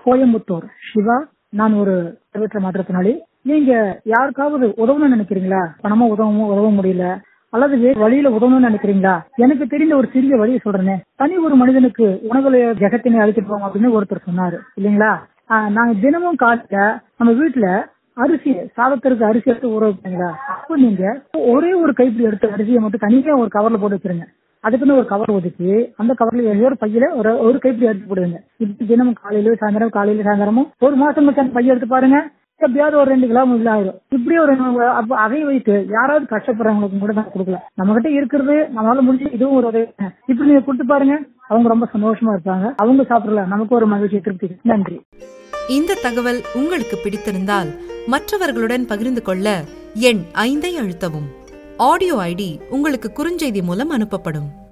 கோயம்புத்தூர் சிவா நான் ஒரு அறிவற்ற மாற்றத்தினாலே நீங்க யாருக்காவது உதவணும்னு நினைக்கிறீங்களா பணமா உதவவும் உதவ முடியல அல்லது வேறு வழியில உதவணும்னு நினைக்கிறீங்களா எனக்கு தெரிந்த ஒரு சிறிய வழியை சொல்றேனே தனி ஒரு மனிதனுக்கு உணவுல ஜெகத்தினை அழைச்சிட்டு போங்க அப்படின்னு ஒருத்தர் சொன்னாரு இல்லைங்களா ஆஹ் நாங்க தினமும் காலையில நம்ம வீட்டுல அரிசி சாதத்திற்கு அரிசி எடுத்து ஊற வைப்பீங்களா அப்போ நீங்க ஒரே ஒரு கைப்பிடி எடுத்து அரிசியை மட்டும் தனியா ஒரு கவர்ல போட்டு வச்சிருங்க அதுக்குன்னு ஒரு கவர் ஒதுக்கி அந்த கவர்ல ஏதோ ஒரு பையில ஒரு ஒரு கைப்பிடி அரிசி போடுங்க இப்படி தினமும் காலையில சாயந்தரம் காலையில சாயந்தரமும் ஒரு மாசம் கழிச்சு அந்த பைய எடுத்து பாருங்க எப்படியாவது ஒரு ரெண்டு கிலோ மூணு கிலோ ஆயிரும் இப்படி ஒரு அப்ப அதை வைத்து யாராவது கஷ்டப்படுறவங்களுக்கு கூட நான் கொடுக்கலாம் நம்ம கிட்ட இருக்கிறது நம்மளால முடிஞ்சு இதுவும் ஒரு உதவி இப்படி நீங்க கொடுத்து பாருங்க அவங்க ரொம்ப சந்தோஷமா இருப்பாங்க அவங்க சாப்பிடல நமக்கு ஒரு மகிழ்ச்சி திருப்தி நன்றி இந்த தகவல் உங்களுக்கு பிடித்திருந்தால் மற்றவர்களுடன் பகிர்ந்து கொள்ள எண் ஐந்தை அழுத்தவும் ஆடியோ ஐடி உங்களுக்கு குறுஞ்செய்தி மூலம் அனுப்பப்படும்